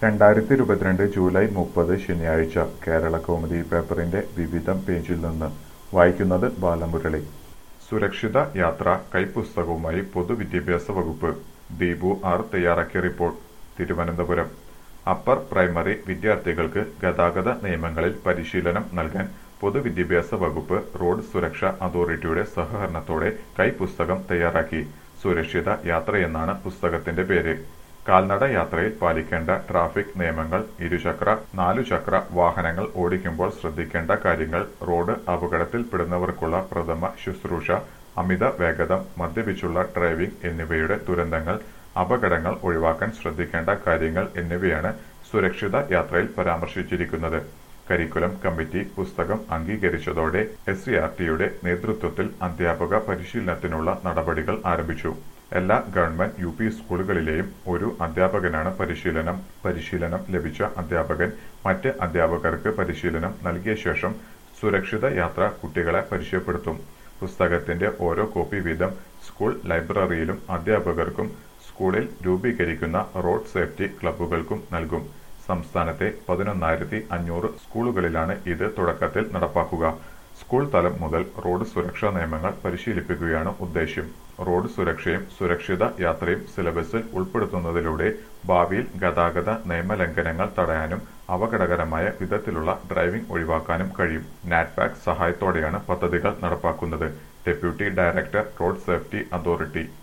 രണ്ടായിരത്തി ഇരുപത്തിരണ്ട് ജൂലൈ മുപ്പത് ശനിയാഴ്ച കേരള കൗമുദി പേപ്പറിന്റെ വിവിധം പേജിൽ നിന്ന് വായിക്കുന്നത് ബാലമുരളി സുരക്ഷിത യാത്ര കൈപ്പുസ്തകവുമായി പൊതുവിദ്യാഭ്യാസ വകുപ്പ് ദീപു ആർ തയ്യാറാക്കിയ റിപ്പോർട്ട് തിരുവനന്തപുരം അപ്പർ പ്രൈമറി വിദ്യാർത്ഥികൾക്ക് ഗതാഗത നിയമങ്ങളിൽ പരിശീലനം നൽകാൻ പൊതുവിദ്യാഭ്യാസ വകുപ്പ് റോഡ് സുരക്ഷാ അതോറിറ്റിയുടെ സഹകരണത്തോടെ കൈപ്പുസ്തകം തയ്യാറാക്കി സുരക്ഷിത യാത്രയെന്നാണ് പുസ്തകത്തിന്റെ പേര് കാൽനട യാത്രയിൽ പാലിക്കേണ്ട ട്രാഫിക് നിയമങ്ങൾ ഇരുചക്ര നാലുചക്ര വാഹനങ്ങൾ ഓടിക്കുമ്പോൾ ശ്രദ്ധിക്കേണ്ട കാര്യങ്ങൾ റോഡ് അപകടത്തിൽപ്പെടുന്നവർക്കുള്ള പ്രഥമ ശുശ്രൂഷ അമിത വേഗത മദ്യപിച്ചുള്ള ഡ്രൈവിംഗ് എന്നിവയുടെ ദുരന്തങ്ങൾ അപകടങ്ങൾ ഒഴിവാക്കാൻ ശ്രദ്ധിക്കേണ്ട കാര്യങ്ങൾ എന്നിവയാണ് സുരക്ഷിത യാത്രയിൽ പരാമർശിച്ചിരിക്കുന്നത് കരിക്കുലം കമ്മിറ്റി പുസ്തകം അംഗീകരിച്ചതോടെ എസ് സി ആർ ടിയുടെ നേതൃത്വത്തിൽ അധ്യാപക പരിശീലനത്തിനുള്ള നടപടികൾ ആരംഭിച്ചു എല്ലാ ഗവൺമെന്റ് യു പി സ്കൂളുകളിലെയും ഒരു അധ്യാപകനാണ് പരിശീലനം പരിശീലനം ലഭിച്ച അധ്യാപകൻ മറ്റ് അധ്യാപകർക്ക് പരിശീലനം നൽകിയ ശേഷം സുരക്ഷിത യാത്ര കുട്ടികളെ പരിചയപ്പെടുത്തും പുസ്തകത്തിന്റെ ഓരോ കോപ്പി വീതം സ്കൂൾ ലൈബ്രറിയിലും അധ്യാപകർക്കും സ്കൂളിൽ രൂപീകരിക്കുന്ന റോഡ് സേഫ്റ്റി ക്ലബ്ബുകൾക്കും നൽകും സംസ്ഥാനത്തെ പതിനൊന്നായിരത്തി അഞ്ഞൂറ് സ്കൂളുകളിലാണ് ഇത് തുടക്കത്തിൽ നടപ്പാക്കുക സ്കൂൾ തലം മുതൽ റോഡ് സുരക്ഷാ നിയമങ്ങൾ പരിശീലിപ്പിക്കുകയാണ് ഉദ്ദേശ്യം റോഡ് സുരക്ഷയും സുരക്ഷിത യാത്രയും സിലബസിൽ ഉൾപ്പെടുത്തുന്നതിലൂടെ ഭാവിയിൽ ഗതാഗത നിയമലംഘനങ്ങൾ തടയാനും അപകടകരമായ വിധത്തിലുള്ള ഡ്രൈവിംഗ് ഒഴിവാക്കാനും കഴിയും നാറ്റ്പാക് സഹായത്തോടെയാണ് പദ്ധതികൾ നടപ്പാക്കുന്നത് deputy director road safety authority